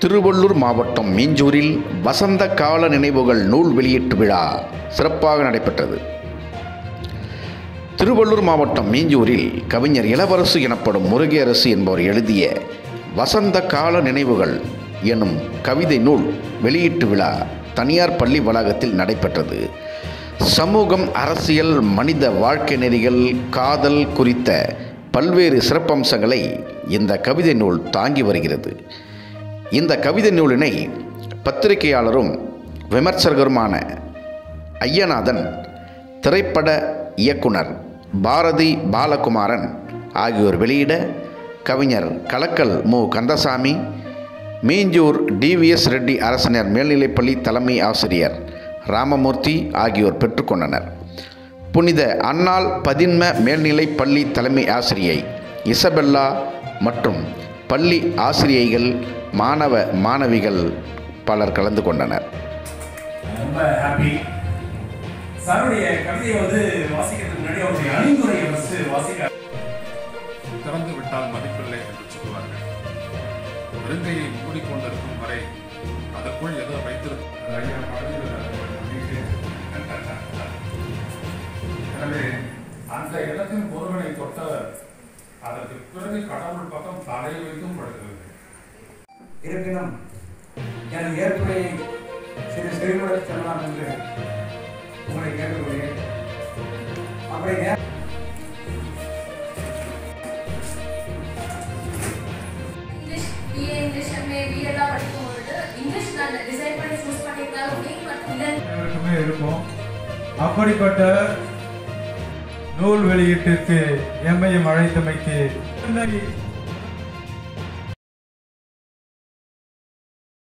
திருவள்ளூர் மாவட்டம் மீஞ்சூரில் வசந்த கால நினைவுகள் நூல் வெளியீட்டு விழா சிறப்பாக நடைபெற்றது திருவள்ளூர் மாவட்டம் மீஞ்சூரில் கவிஞர் இளவரசு எனப்படும் முருகையரசு என்பவர் எழுதிய வசந்த கால நினைவுகள் எனும் கவிதை நூல் வெளியீட்டு விழா தனியார் பள்ளி வளாகத்தில் நடைபெற்றது சமூகம் அரசியல் மனித வாழ்க்கை நெறிகள் காதல் குறித்த பல்வேறு சிறப்பம்சங்களை இந்த கவிதை நூல் தாங்கி வருகிறது இந்த கவிதை நூலினை பத்திரிகையாளரும் விமர்சகருமான ஐயநாதன் திரைப்பட இயக்குனர் பாரதி பாலகுமாரன் ஆகியோர் வெளியிட கவிஞர் கலக்கல் மு கந்தசாமி மீஞ்சூர் டிவிஎஸ் ரெட்டி அரசினர் மேல்நிலைப்பள்ளி தலைமை ஆசிரியர் ராமமூர்த்தி ஆகியோர் பெற்றுக்கொண்டனர் புனித அன்னாள் பதின்ம மேல்நிலைப் பள்ளி தலைமை ஆசிரியை இசபெல்லா மற்றும் பள்ளி ஆசிரியைகள் மாணவ மாணவிகள் பலர் கலந்து கொண்டனர் ரொம்ப ஹாப்பி சாருடைய கவிதையை வந்து வாசிக்கிறதுக்கு முன்னாடி அவருடைய அணிந்துரையை ஃபர்ஸ்ட் வாசிக்க திறந்து விட்டால் மதிப்பில்லை என்று சொல்லுவார்கள் வெறுங்கையை மூடிக்கொண்டிருக்கும் வரை அதற்குள் ஏதோ வைத்திருக்கும் ஐயா பழனிவேல் அவர்கள் நம்பிக்கை. எனவே அந்த இடத்தின் பொருளை தொட்டவர் அதற்கு பிறகு கடவுள் பக்கம் தலை வைத்தும் படுகிறது இருப்பினும் எனது ஏற்புரையை சிறு செவிமுறை சொல்லலாம் என்று உங்களை கேட்டுக்கொள்கிறேன் அப்படி நே- இங்கிலீஷ் பிஏ இங்கிலீஷ் எம்ஏ பிஎல்லாம் படிக்கும்பொழுது இங்கிலீஷ் நான் டிசைட் பண்ணி சூஸ் பண்ணியிருந்தாலும் நீ மற்றும் இல்லை அனைவருக்குமே இருக்கும் அப்படிப்பட்ட நூல் வெளியீட்டிற்கு எம்மையும் அழைத்தமைக்கு